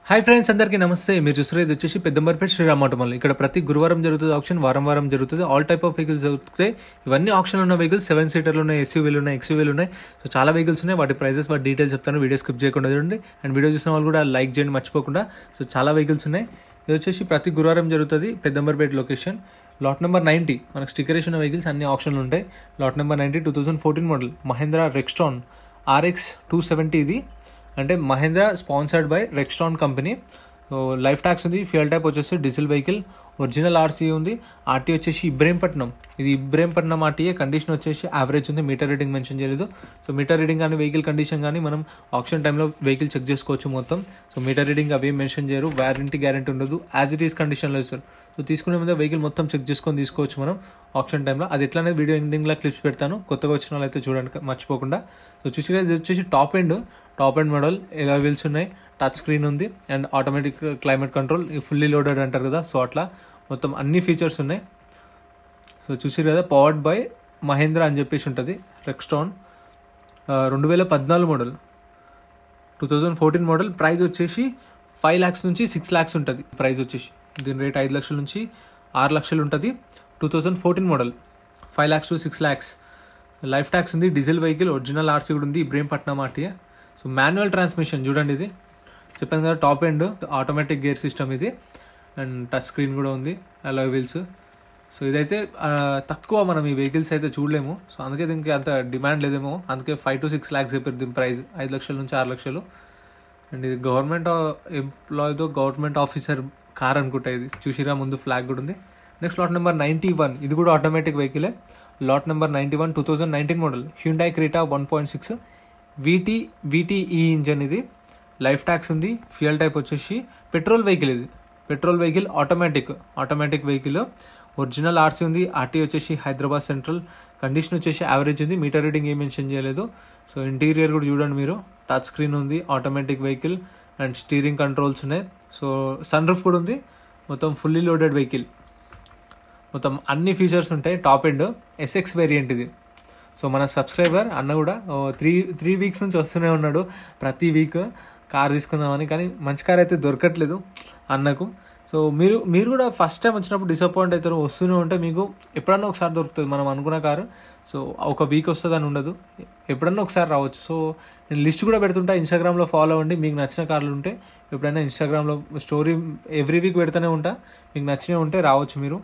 hi friends అందరికీ నమస్తే మీరు చూస్తున్నారు ఇది వచ్చేసి పెద్దంబర్పేట శ్రీరామ్ ఆటోమల్ ఇక్కడ ప్రతి గురువారం జరుగుతుంది ఆప్షన్ వారం వారం జరుగుతుంది ఆల్ టైప్ ఆఫ్ వెహికల్స్ జరుగుతాయి ఇవన్నీ ఆప్షన్ ఉన్న వెహికల్స్ సెవెన్ సీటర్లు ఉన్నాయి ఎస్యూవీలు ఉన్నాయి ఎక్స్యూవీలు ఉన్నాయి సో చాలా వెహికల్స్ ఉన్నాయి వాటి ప్రైసెస్ వాటి డీటెయిల్స్ చెప్తాను వీడియో స్కిప్ చేయకుండా చూడండి అండ్ వీడియో చూసిన వాళ్ళు కూడా లైక్ చేయండి మర్చిపోకుండా సో చాలా వెహికల్స్ ఉన్నాయి ఇది వచ్చేసి ప్రతి గురువారం జరుగుతుంది Peddamberpet location lot number ninety మనకు స్టిక్కరేషన్ ఉన్న వెహికల్స్ అన్ని ఆప్షన్లు ఉంటాయి lot number ninety two thousand fourteen model Mahindra Rexton RX two seventy ఇది అంటే Mahindra sponsored by Rexton company so life tax ఉంది ఫ్యూయల్ టైప్ వచ్చేసి డీజిల్ వెహికల్ ఒరిజినల్ ఆర్సీ ఉంది ఆర్టీ వచ్చేసి ఇబ్రహీంపట్నం ఇది ఇబ్రహీంపట్నం ఆర్టీఏ కండిషన్ వచ్చేసి యావరేజ్ ఉంది మీటర్ రీడింగ్ మెన్షన్ చేయలేదు సో మీటర్ రీడింగ్ కానీ వెహికల్ కండిషన్ కానీ మనం ఆప్షన్ టైంలో వెహికల్ చెక్ చేసుకోవచ్చు మొత్తం సో మీటర్ రీడింగ్ అవి మెన్షన్ చేయరు వారంటీ గ్యారంటీ ఉండదు యాజ్ ఇట్ ఈస్ కండిషన్లో ఇస్తారు సో తీసుకునే ముందే వెహికల్ మొత్తం చెక్ చేసుకొని తీసుకోవచ్చు మనం ఆప్షన్ టైంలో అది ఎట్లా అనేది వీడియో ఎండింగ్లో క్లిప్స్ పెడతాను కొత్తగా వచ్చిన వాళ్ళు అయితే చూడండి మర్చిపోకుండా సో చూసి ఇది వచ్చేసి top end top end model ఎలా వీల్స్ ఉన్నాయి టచ్ స్క్రీన్ ఉంది and automatic climate control fully loaded అంటారు కదా సో అట్లా మొత్తం అన్ని ఫీచర్స్ ఉన్నాయి సో చూసారు కదా పవర్డ్ బై మహేంద్ర అని చెప్పేసి ఉంటుంది రెక్స్టాన్ రెండు వేల పద్నాలుగు model two thousand fourteen model price వచ్చేసి ఫైవ్ ల్యాక్స్ నుంచి సిక్స్ ల్యాక్స్ ఉంటుంది ప్రైస్ వచ్చేసి దీని రేట్ ఐదు లక్షల నుంచి ఆరు లక్షలు ఉంటుంది two thousand fourteen model five lakhs to six lakhs life tax ఉంది డీజిల్ వెహికల్ ఒరిజినల్ ఆర్సీ కూడా ఉంది Ibrahimpatnam RTA so manual transmission చూడండి ఇది చెప్పాను కదా top end automatic gear system ఇది అండ్ టచ్ స్క్రీన్ కూడా ఉంది అలా వీల్స్ సో ఇదైతే ఆ, తక్కువ మనం ఈ వెహికల్స్ అయితే చూడలేము సో అందుకే దీనికి అంత డిమాండ్ లేదేమో అందుకే ఫైవ్ టు సిక్స్ ల్యాక్స్ చెప్పారు దీని ప్రైస్ ఐదు లక్షల నుంచి ఆరు లక్షలు అండ్ ఇది గవర్నమెంట్ ఎంప్లాయ్తో గవర్నమెంట్ ఆఫీసర్ కార్ అనుకుంటా ఇది చూసిరా ముందు ఫ్లాగ్ కూడా ఉంది next lot number ninety one ఇది కూడా ఆటోమేటిక్ వెహికలే lot number ninety one two thousand nineteen model Hyundai Creta one point six VT VTE engine ఇది లైఫ్ ట్యాక్స్ ఉంది ఫ్యూయల్ టైప్ వచ్చేసి పెట్రోల్ వెహికల్ ఇది petrol vehicle automatic automatic vehicle original RC ఉంది RT వచ్చేసి Hyderabad central condition వచ్చేసి average ఉంది meter reading ఏం mention చేయలేదు సో ఇంటీరియర్ కూడా చూడండి మీరు టచ్ స్క్రీన్ ఉంది automatic vehicle and steering controls ఉన్నాయి సో సన్ రూఫ్ కూడా ఉంది మొత్తం ఫుల్లీ లోడెడ్ వెహికల్ మొత్తం అన్ని ఫీచర్స్ ఉంటాయి టాప్ ఎండ్ ఎస్ఎక్స్ వేరియంట్ ఇది సో మన సబ్స్క్రైబర్ అన్న కూడా త్రీ త్రీ వీక్స్ నుంచి వస్తూనే ఉన్నాడు ప్రతి వీక్ కార్ తీసుకుందామని కానీ మంచి కార్ అయితే దొరకట్లేదు అన్నకు సో మీరు మీరు కూడా ఫస్ట్ టైం వచ్చినప్పుడు డిసప్పాయింట్ అవుతారు వస్తూనే ఉంటే మీకు ఎప్పుడన్నా ఒకసారి దొరుకుతుంది మనం అనుకున్న కారు సో ఒక వీక్ వస్తుంది అని ఉండదు ఎప్పుడన్నా ఒకసారి రావచ్చు సో నేను లిస్ట్ కూడా పెడుతుంటా ఇన్స్టాగ్రామ్లో ఫాలో అవ్వండి మీకు నచ్చిన కార్లు ఉంటే ఎప్పుడైనా ఇన్స్టాగ్రామ్లో స్టోరీ ఎవ్రీ వీక్ పెడుతూనే ఉంటా మీకు నచ్చినవి ఉంటే రావచ్చు మీరు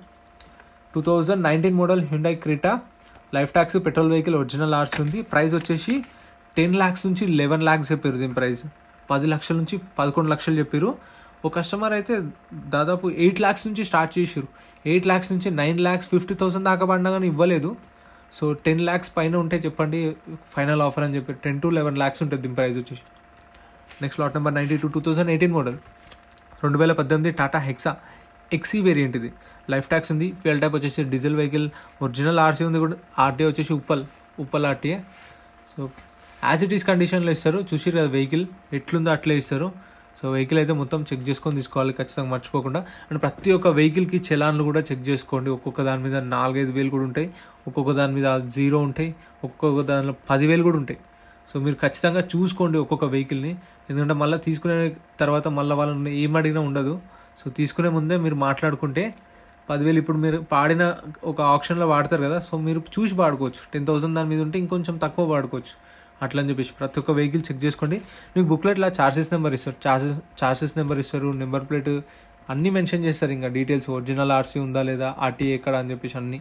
two thousand nineteen model Hyundai Creta life tax petrol vehicle original ఆర్ట్స్ ఉంది ప్రైస్ వచ్చేసి టెన్ ల్యాక్స్ నుంచి లెవెన్ ల్యాక్స్ చెప్పారు దీని ప్రైస్ పది లక్షల నుంచి పదకొండు లక్షలు చెప్పారు ఒక కస్టమర్ అయితే దాదాపు ఎయిట్ ల్యాక్స్ నుంచి స్టార్ట్ చేసారు ఎయిట్ ల్యాక్స్ నుంచి నైన్ ల్యాక్స్ ఫిఫ్టీ థౌసండ్ దాకా పడినా కానీ ఇవ్వలేదు సో టెన్ ల్యాక్స్ పైన ఉంటే చెప్పండి ఫైనల్ ఆఫర్ అని చెప్పి టెన్ టు లెవెన్ ల్యాక్స్ ఉంటుంది దీని ప్రైస్ వచ్చేసి next lot number ninety two two thousand eighteen model రెండు వేల పద్దెనిమిది టాటా హెక్సా ఎక్సీ వేరియంట్ ఇది లైఫ్ ట్యాక్స్ ఉంది ఫ్యూయల్ టైప్ వచ్చేసి డీజిల్ వెహికల్ ఒరిజినల్ ఆర్సీ ఉంది కూడా ఆర్టీఏ వచ్చేసి Uppal Uppal RTA so as it is కండిషన్లో ఇస్తారు చూసిరు కదా వెహికల్ ఎట్లుందో అట్లే ఇస్తారు సో వెహికల్ అయితే మొత్తం చెక్ చేసుకొని తీసుకోవాలి ఖచ్చితంగా మర్చిపోకుండా అండ్ ప్రతి ఒక్క వెహికల్కి చలాన్లు కూడా చెక్ చేసుకోండి ఒక్కొక్క దాని మీద నాలుగైదు వేలు కూడా ఉంటాయి ఒక్కొక్క దాని మీద జీరో ఉంటాయి ఒక్కొక్క దానిలో పదివేలు కూడా ఉంటాయి సో మీరు ఖచ్చితంగా చూసుకోండి ఒక్కొక్క వెహికల్ని ఎందుకంటే మళ్ళీ తీసుకునే తర్వాత మళ్ళీ వాళ్ళని ఏం అడిగినా ఉండదు సో తీసుకునే ముందే మీరు మాట్లాడుకుంటే పదివేలు ఇప్పుడు మీరు పాడిన ఒక ఆప్షన్లో వాడతారు కదా సో మీరు చూసి వాడుకోవచ్చు టెన్ థౌసండ్ దాని మీద ఉంటే ఇంకొంచెం తక్కువ వాడుకోవచ్చు అట్లా అని చెప్పేసి ప్రతి ఒక్క వెహికల్ చెక్ చేసుకోండి మీకు బుక్లెట్ ఇట్లా చార్జెస్ నెంబర్ ఇస్తారు చార్జెస్ చార్జెస్ నెంబర్ ఇస్తారు నెంబర్ ప్లేట్ అన్నీ మెన్షన్ చేస్తారు ఇంకా డీటెయిల్స్ ఒరిజినల్ ఆర్సీ ఉందా లేదా ఆర్టీఏ ఎక్కడ అని చెప్పేసి అన్నీ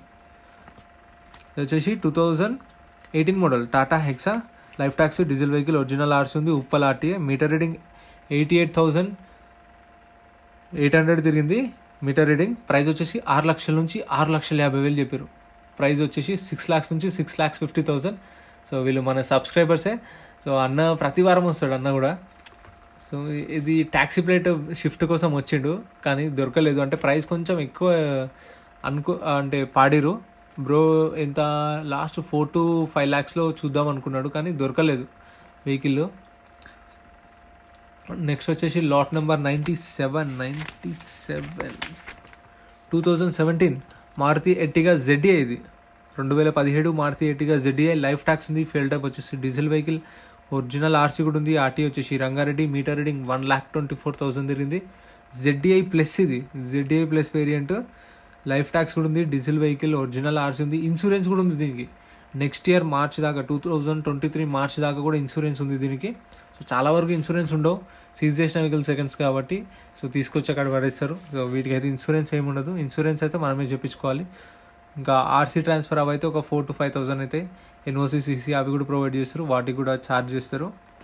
ఇది వచ్చేసి two thousand eighteen model Tata Hexa life tax diesel vehicle original RC ఉంది Uppal RTA meter reading eighty eight thousand eight hundred తిరిగింది మీటర్ రీడింగ్ ప్రైస్ వచ్చేసి ఆరు లక్షల నుంచి ఆరు లక్షల యాభై వేలు చెప్పారు ప్రైస్ వచ్చేసి సిక్స్ ల్యాక్స్ నుంచి six lakhs fifty thousand so వీళ్ళు మన సబ్స్క్రైబర్సే సో అన్న ప్రతి వారం వస్తాడు అన్న కూడా సో ఇది ట్యాక్సీ ప్లేట్ షిఫ్ట్ కోసం వచ్చిండు కానీ దొరకలేదు అంటే ప్రైస్ కొంచెం ఎక్కువ అనుకో అంటే పాడిరు బ్రో ఎంత లాస్ట్ ఫోర్ టు ఫైవ్ ల్యాక్స్లో చూద్దాం అనుకున్నాడు కానీ దొరకలేదు వెహికల్ నెక్స్ట్ వచ్చేసి lot number ninety seven ninety seven two thousand seventeen Maruti Ertiga ZA ఇది రెండు వేల పదిహేడు Maruti Ertiga ZA life tax ఉంది ఫెయిల్ టైప్ వచ్చేసి డీజిల్ వెహికల్ ఒరిజినల్ ఆర్సీ కూడా ఉంది ఆర్టీ వచ్చేసి Rangareddy meter reading one lakh twenty four thousand తిరిగింది జెడ్డీఐ ప్లస్ ఇది ZDI plus variant life tax కూడా ఉంది డీజిల్ వెహికల్ ఒరిజినల్ ఆర్సీ ఉంది ఇన్సూరెన్స్ కూడా ఉంది దీనికి నెక్స్ట్ ఇయర్ మార్చ్ దాకా two thousand twenty three March దాకా కూడా ఇన్సూరెన్స్ ఉంది దీనికి సో చాలా వరకు ఇన్సూరెన్స్ ఉండవు సీజ్ చేసిన వెహికల్ సెకండ్స్ కాబట్టి సో తీసుకొచ్చి అక్కడ పడేస్తారు సో వీటికి అయితే ఇన్సూరెన్స్ ఏమి ఉండదు ఇన్సూరెన్స్ అయితే మనమే చెప్పించుకోవాలి ఇంకా ఆర్సీ ట్రాన్స్ఫర్ అవి అయితే ఒక ఫోర్ టు ఫైవ్ థౌసండ్ అయితే ఎన్ఓసి సీసీ అవి కూడా ప్రొవైడ్ చేస్తారు వాటికి కూడా ఛార్జ్ చేస్తారు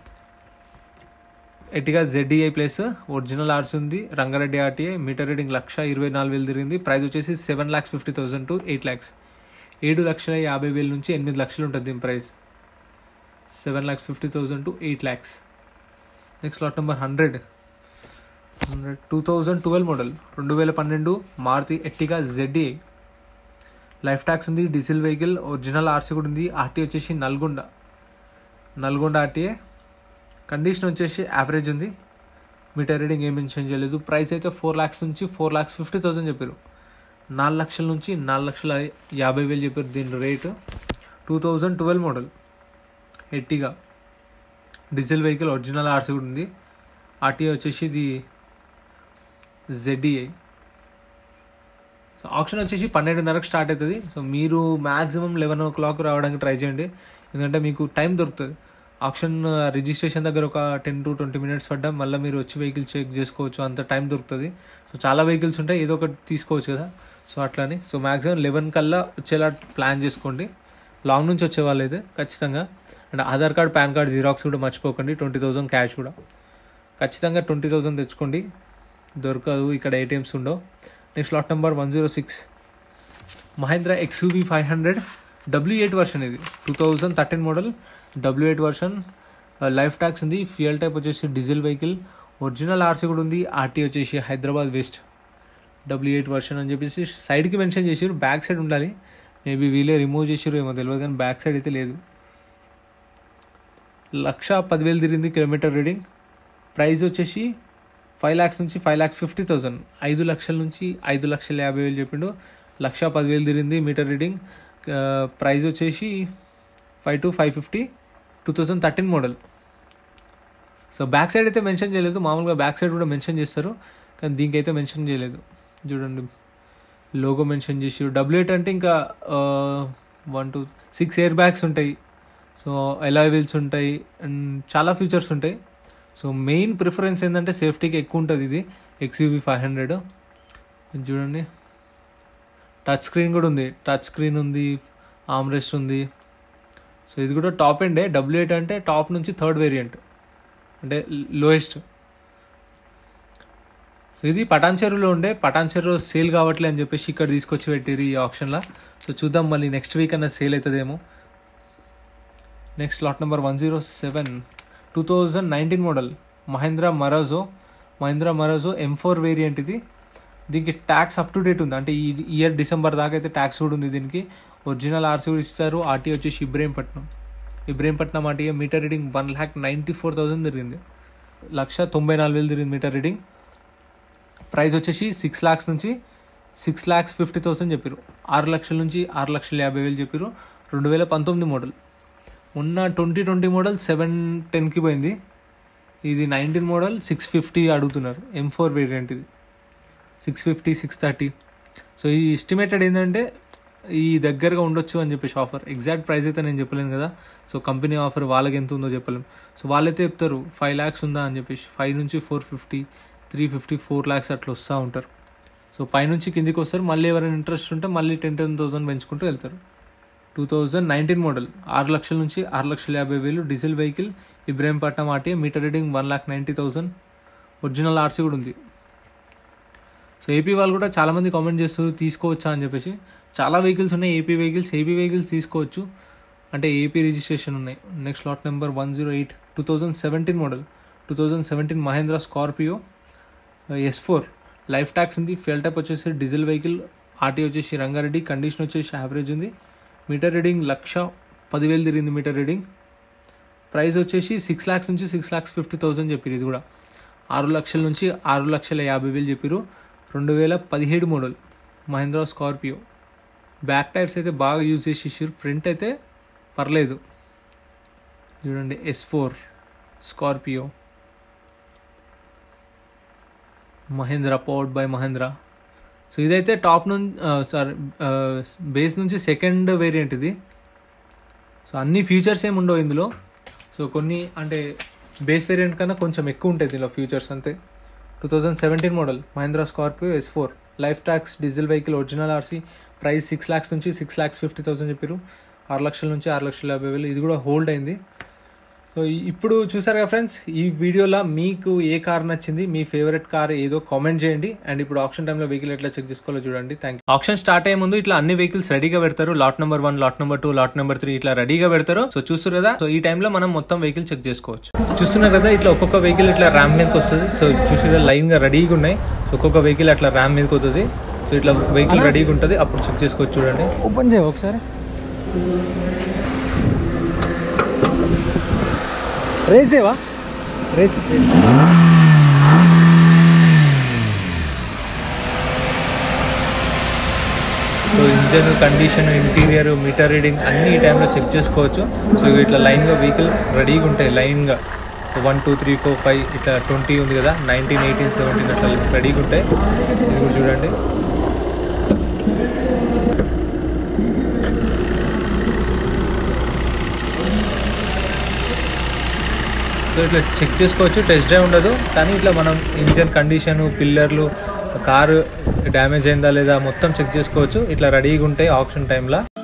Ertiga ZDI plus original RC ఉంది రంగారెడ్డి ఆర్టీఐ మీటర్ రీడింగ్ లక్ష ఇరవై నాలుగు వేలు తిరిగింది ప్రైస్ వచ్చేసి seven lakhs fifty thousand to eight lakhs ఏడు లక్షల యాభై వేల నుంచి ఎనిమిది లక్షలు ఉంటుంది దీని price seven lakhs fifty thousand to eight lakhs next lot number hundred hundred two thousand twelve model రెండు వేల పన్నెండు Maruti Ertiga ZDI life tax ఉంది డీజిల్ వెహికల్ ఒరిజినల్ ఆర్సీ కూడా ఉంది ఆర్టీ వచ్చేసి నల్గొండ నల్గొండ ఆర్టీఏ కండిషన్ వచ్చేసి యావరేజ్ ఉంది మీటర్ రీడింగ్ ఏం మెన్షన్ చేయలేదు ప్రైస్ అయితే ఫోర్ ల్యాక్స్ నుంచి ఫోర్ ల్యాక్స్ ఫిఫ్టీ థౌసండ్ చెప్పారు నాలుగు లక్షల నుంచి నాలుగు లక్షల యాభై వేలు చెప్పారు దీని rate two thousand twelve model Ertiga diesel vehicle original RC కూడా ఉంది ఆర్టీఐ వచ్చేసి ఇది జెడ్డీఐ సో ఆప్షన్ వచ్చేసి పన్నెండున్నరకు స్టార్ట్ అవుతుంది సో మీరు మ్యాక్సిమం లెవెన్ ఓ క్లాక్ రావడానికి ట్రై చేయండి ఎందుకంటే మీకు టైం దొరుకుతుంది ఆప్షన్ రిజిస్ట్రేషన్ దగ్గర ఒక టెన్ టు ట్వంటీ మినిట్స్ పడ్డా మళ్ళీ మీరు వచ్చి వెహికల్ చెక్ చేసుకోవచ్చు అంత టైం దొరుకుతుంది సో చాలా వెహికల్స్ ఉంటాయి ఏదో ఒకటి తీసుకోవచ్చు కదా సో అట్లాని సో మ్యాక్సిమం లెవెన్ కల్లా వచ్చేలా ప్లాన్ చేసుకోండి లాంగ్ నుంచి వచ్చే వాళ్ళు అయితే ఖచ్చితంగా and Aadhaar card PAN card Xerox కూడా మర్చిపోకండి ట్వంటీ థౌసండ్ క్యాష్ కూడా ఖచ్చితంగా ట్వంటీ థౌసండ్ తెచ్చుకోండి దొరకదు ఇక్కడ ఏటీఎమ్స్ ఉండవు next lot number one zero six Mahindra XUV five hundred W eight version ఇది two thousand thirteen model W eight version life tax ఉంది ఫ్యూయల్ టైప్ వచ్చేసి డీజిల్ వెహికల్ ఒరిజినల్ ఆర్సీ కూడా ఉంది ఆర్టీ వచ్చేసి Hyderabad west W eight version అని చెప్పేసి సైడ్కి mention చేసారు బ్యాక్ సైడ్ ఉండాలి మేబీ వీలే రిమూవ్ చేసారు ఏమో తెలియదు కానీ బ్యాక్ సైడ్ అయితే లేదు లక్ష పదివేలు తిరిగింది కిలోమీటర్ రీడింగ్ ప్రైస్ వచ్చేసి ఫైవ్ ల్యాక్స్ నుంచి ఫైవ్ ల్యాక్స్ ఫిఫ్టీ థౌసండ్ ఐదు లక్షల నుంచి ఐదు లక్షల యాభై వేలు చెప్పిండు లక్ష పదివేలు తిరిగింది మీటర్ రీడింగ్ ప్రైస్ వచ్చేసి five to five fifty two thousand thirteen model so back side అయితే మెన్షన్ చేయలేదు మామూలుగా బ్యాక్ సైడ్ కూడా మెన్షన్ చేస్తారు కానీ దీనికి అయితే మెన్షన్ చేయలేదు చూడండి లోగో మెన్షన్ చేసి డబ్ల్యూ ఎయిట్ అంటే ఇంకా one two six airbags ఉంటాయి సో ఎలాయ్ వీల్స్ ఉంటాయి అండ్ చాలా ఫీచర్స్ ఉంటాయి సో మెయిన్ ప్రిఫరెన్స్ ఏంటంటే సేఫ్టీకి ఎక్కువ ఉంటుంది ఇది ఎక్స్యూవీ ఫైవ్ హండ్రెడ్ చూడండి టచ్ స్క్రీన్ కూడా ఉంది టచ్ స్క్రీన్ ఉంది ఆమ్రెస్ట్ ఉంది సో ఇది కూడా టాప్ ఎండే డబ్ల్యూ ఎయిట్ అంటే టాప్ నుంచి థర్డ్ వేరియంట్ అంటే లోయెస్ట్ సో ఇది పటాన్ చెరువులో ఉండే పటాన్ చెరువు సేల్ కావట్లే అని చెప్పేసి ఇక్కడ తీసుకొచ్చి పెట్టిరు ఈ ఆప్షన్లో సో చూద్దాం మళ్ళీ నెక్స్ట్ వీక్ అన్న సేల్ అవుతుందేమో next lot number one zero seven two thousand nineteen model Mahindra Marazzo Mahindra Marazzo M four variant ఇది దీనికి ట్యాక్స్ అప్ టు డేట్ ఉంది అంటే ఈ ఇయర్ డిసెంబర్ దాకా అయితే ట్యాక్స్ కూడా ఉంది దీనికి ఒరిజినల్ ఆర్సీ కూడా ఇస్తారు ఆర్టీ వచ్చేసి Ibrahimpatnam Ibrahimpatnam RT meter reading one lakh ninety four thousand తిరిగింది లక్ష తొంభై నాలుగు వేలు తిరిగింది మీటర్ రీడింగ్ ప్రైస్ వచ్చేసి సిక్స్ ల్యాక్స్ నుంచి సిక్స్ ల్యాక్స్ ఫిఫ్టీ థౌసండ్ చెప్పారు ఆరు లక్షల నుంచి ఆరు లక్షల యాభై వేలు చెప్పారు రెండు వేల పంతొమ్మిది మోడల్ ఉన్న ట్వంటీ ట్వంటీ మోడల్ సెవెన్ టెన్కి పోయింది ఇది నైన్టీన్ మోడల్ సిక్స్ ఫిఫ్టీ అడుగుతున్నారు ఎం ఫోర్ వేరియంట్ ఇది six fifty six thirty so ఈ ఎస్టిమేటెడ్ ఏంటంటే ఈ దగ్గరగా ఉండొచ్చు అని చెప్పేసి ఆఫర్ ఎగ్జాక్ట్ ప్రైస్ అయితే నేను చెప్పలేను కదా సో కంపెనీ ఆఫర్ వాళ్ళకి ఎంత ఉందో చెప్పలేము సో వాళ్ళైతే చెప్తారు ఫైవ్ ల్యాక్స్ ఉందా అని చెప్పేసి ఫైవ్ నుంచి four fifty three fifty four lakhs అట్లా వస్తూ ఉంటారు సో పైనుంచి కిందికి వస్తారు మళ్ళీ ఎవరైనా ఇంట్రెస్ట్ ఉంటే మళ్ళీ టెన్ టెన్ థౌసండ్ పెంచుకుంటూ వెళ్తారు టూ థౌజండ్ నైన్టీన్ మోడల్ ఆరు లక్షల నుంచి ఆరు లక్షల యాభై వేలు diesel vehicle Ibrahimpatnam RT meter reading one lakh ninety thousand original RC కూడా ఉంది సో ఏపీ వాళ్ళు కూడా చాలామంది కామెంట్ చేస్తారు తీసుకోవచ్చా అని చెప్పేసి చాలా వెహికల్స్ ఉన్నాయి ఏపీ వెహికల్స్ ఏపీ వెహికల్స్ తీసుకోవచ్చు అంటే ఏపీ రిజిస్ట్రేషన్ ఉన్నాయి next lot number one zero eight two thousand seventeen model two thousand seventeen Mahindra Scorpio S four life tax ఉంది ఫ్యూల్ టైప్ వచ్చేసి డీజిల్ వెహికల్ ఆర్టీ వచ్చేసి రంగారెడ్డి కండిషన్ వచ్చేసి average ఉంది meter reading lakh పదివేలు తిరిగింది మీటర్ రీడింగ్ ప్రైస్ వచ్చేసి six lakhs నుంచి six lakhs fifty thousand చెప్పారు ఇది కూడా ఆరు లక్షల నుంచి ఆరు లక్షల యాభై వేలు చెప్పారు రెండు వేల పదిహేడు model Mahindra Scorpio back tyres అయితే బాగా యూజ్ చేసి ఇచ్చారు ఫ్రంట్ అయితే పర్లేదు చూడండి S four Scorpio Mahindra powered by Mahindra so ఇదైతే టాప్ నుంచి సారీ బేస్ నుంచి సెకండ్ వేరియంట్ ఇది సో అన్ని ఫీచర్స్ ఏమి ఉండవు ఇందులో సో కొన్ని అంటే బేస్ వేరియంట్ కన్నా కొంచెం ఎక్కువ ఉంటాయి దీనిలో ఫీచర్స్ అంతే two thousand seventeen model Mahindra Scorpio S four life tax diesel vehicle original RC price six lakhs నుంచి సిక్స్ ల్యాక్స్ ఫిఫ్టీ థౌసండ్ చెప్పారు ఆరు లక్షల నుంచి ఆరు లక్షల యాభై వేలు ఇది కూడా హోల్డ్ అయింది సో ఈ- ఇప్పుడు చూసారు కదా ఫ్రెండ్స్ ఈ వీడియోలో మీకు ఏ కార్ నచ్చింది మీ ఫేవరెట్ కార్ ఏదో కామెంట్ చేయండి అండ్ ఇప్పుడు ఆప్షన్ టైంలో వెహికల్ ఎట్లా చెక్ చేసుకోవాలో చూడండి థ్యాంక్ యూ ఆప్షన్ స్టార్ట్ అయ్యే ముందు ఇట్లా అన్ని వెహికల్స్ రెడీగా పెడతారు lot number one lot number two lot number three ఇట్లా రెడీగా పెడతారు సో చూస్తారు కదా సో ఈ టైంలో మనం మొత్తం వెహికల్ చెక్ చేసుకోవచ్చు చూస్తున్నారు కదా ఇట్లా ఒక్కొక్క వెహికల్ ఇట్లా ర్యామ్ మీదకి వస్తుంది సో చూసారు లైన్ గా రెడీగా ఉన్నాయి సో ఒక్కొక్క వెహికల్ అట్లా ర్యామ్ మీదకి వస్తుంది సో ఇట్లా వెహికల్ రెడీగా ఉంటుంది అప్పుడు చెక్ చేసుకోవచ్చు చూడండి ఓపెన్ చేయ ఒకసారి రేసేవా రేస్ so engine condition interior meter reading అన్ని ఈ టైంలో చెక్ చేసుకోవచ్చు సో ఇవి ఇట్లా లైన్గా వెహికల్ రెడీగా ఉంటాయి లైన్గా so one two three four five ఇట్లా ట్వంటీ ఉంది కదా నైన్టీన్ ఎయిటీన్ సెవెంటీన్ అట్లా రెడీగా ఉంటాయి ఇది కూడా చూడండి సో ఇట్లా చెక్ చేసుకోవచ్చు టెస్ట్ డ్రైవ్ ఉండదు కానీ ఇట్లా మనం ఇంజన్ కండిషన్ పిల్లర్లు కారు డ్యామేజ్ అయిందా లేదా మొత్తం చెక్ చేసుకోవచ్చు ఇట్లా రెడీగా ఉంటాయి ఆప్షన్ టైంలో